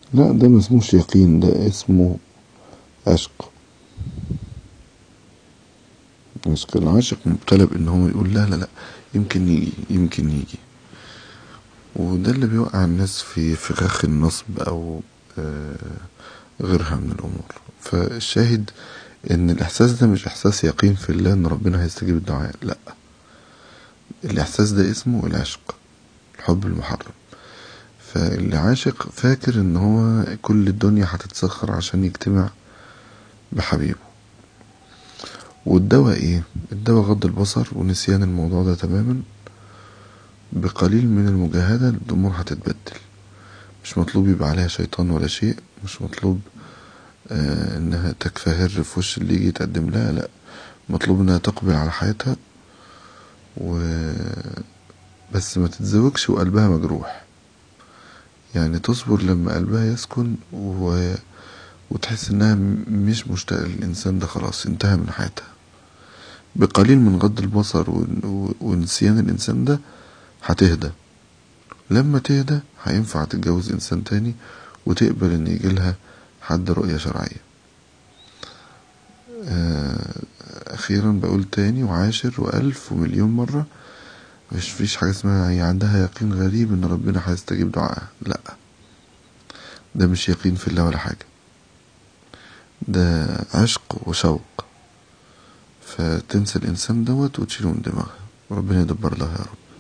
لا ده ما اسموش يقين ده اسمه عشق عشق العاشق مبتلى بان هو يقول لا لا لا يمكن يجي يمكن يجي وده اللي بيوقع الناس في فخاخ النصب او غيرها من الامور فالشاهد ان الاحساس ده مش احساس يقين في الله ان ربنا هيستجيب الدعاء لا الاحساس ده اسمه العشق الحب المحرم فاللي عاشق فاكر ان هو كل الدنيا هتتسخر عشان يجتمع بحبيبه والدواء ايه الدواء غض البصر ونسيان الموضوع ده تماما بقليل من المجاهدة الأمور هتتبدل مش مطلوب يبقى عليها شيطان ولا شيء مش مطلوب آه انها تكفهر في وش اللي يجي يتقدم لها لا مطلوب انها تقبل على حياتها و بس ما تتزوجش وقلبها مجروح يعني تصبر لما قلبها يسكن و... وتحس انها مش مشتاقة للإنسان ده خلاص انتهى من حياتها بقليل من غض البصر و... ونسيان الإنسان ده هتهدى لما تهدى هينفع تتجوز إنسان تاني وتقبل إن يجيلها حد رؤية شرعية أخيرا بقول تاني وعاشر وألف ومليون مرة مش فيش حاجة اسمها هي عندها يقين غريب إن ربنا هيستجيب دعائها لأ ده مش يقين في الله ولا حاجة ده عشق وشوق فتنسى الإنسان دوت وتشيله من دماغها ربنا يدبر لها يا رب